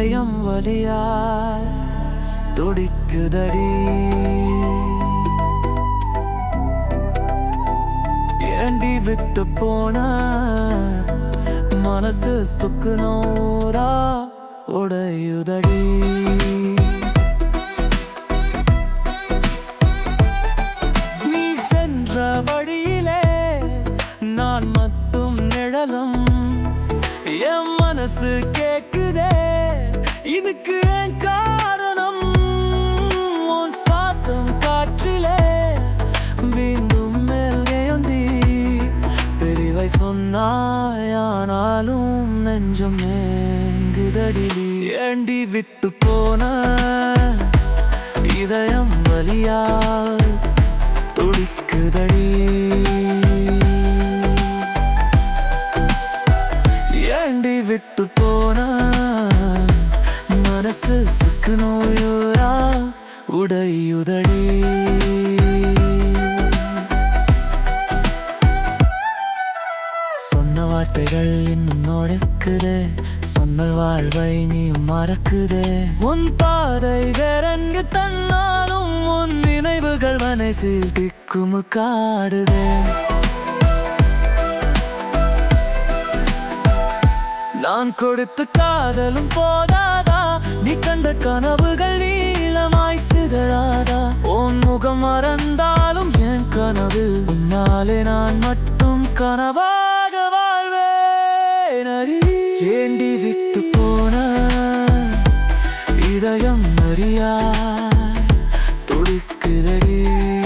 இதயம் வலியால் துடிக்குதடி ஏண்டி விட்டு போன மனசு சுக்கு நூறா உடையுதடி நீ சென்ற வழியிலே நான் மட்டும் நிழலும் என் மனசு கேக்குதே இதுக்கு ஏன் காரணம் உன் சுவாசம் காற்றிலே மீண்டும் மேல் ஏந்தி பிரிவை சொன்னாயானாலும் நெஞ்சம் ஏங்குதடி ஏண்டி விட்டு போன இதயம் வலியால் துடிக்குதடி ஏண்டி விட்டு போன மனசு சுக்கு நோயூரா உடையுதடி சொன்ன வார்த்தைகள் இன்னும் நொடுக்குது சொன்னல் வாழ்வை நீ மறக்குதே உன் பாதை வேறெங்கு தன்னாலும் உன் நினைவுகள் மனசில் திக்குமு காடுதே நான் கொடுத்த காதலும் போதாதா நீ கண்ட கனவுகள் நீளமாய் சிதறாதா உன் முகம் மறந்தாலும் என் கனவில் உன்னாலே நான் மட்டும் கனவாக வாழ்வேன் ஏண்டி விட்டு போன இதயம் அறியா துடிக்குதடி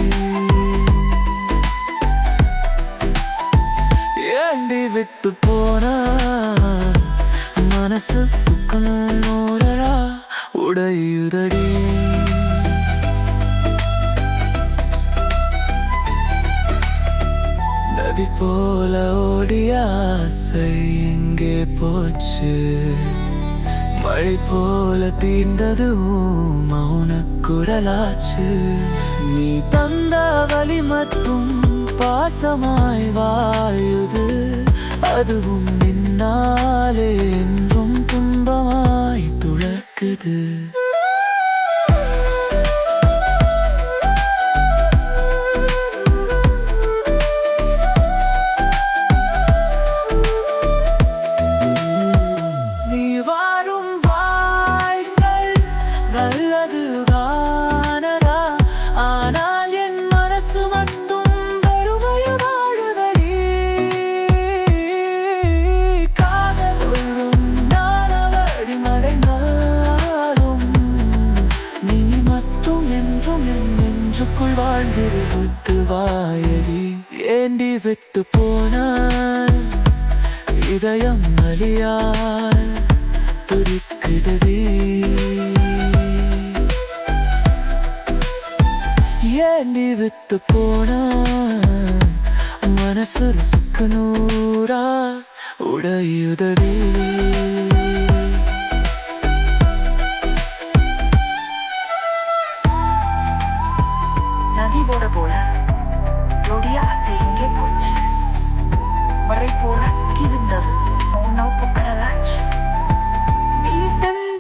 ஏண்டி விட்டு போன மனசு சுக்கனோரா உடையுதடி நதி போல ஓடிய ஆசை எங்கே போச்சு மழை போல தீண்டது மௌன குரலாச்சு நீ தந்த வழி மட்டும் பாசமாய் வாழுது அதுவும் நின்னாலே என்றும் துன்பமாய் துளக்குது நீ வாரும் வாழ்கள் நல்லது காணடா ஆனால் என் மனசு மட்டும் வறுமைய வாழுதடி காதல் விழும் நானவடி மறைந்தாலும் நீ மட்டும் என்றும் என் நெஞ்சுக்குள் வாழ்ந்திருத்து வாயடி ஏண்டி விட்டு போனான் இதயம் அழியால் துடிக்குதடி ஏண்டி விட்டு போன மனசு சுக்கு நூறா உடையுதடி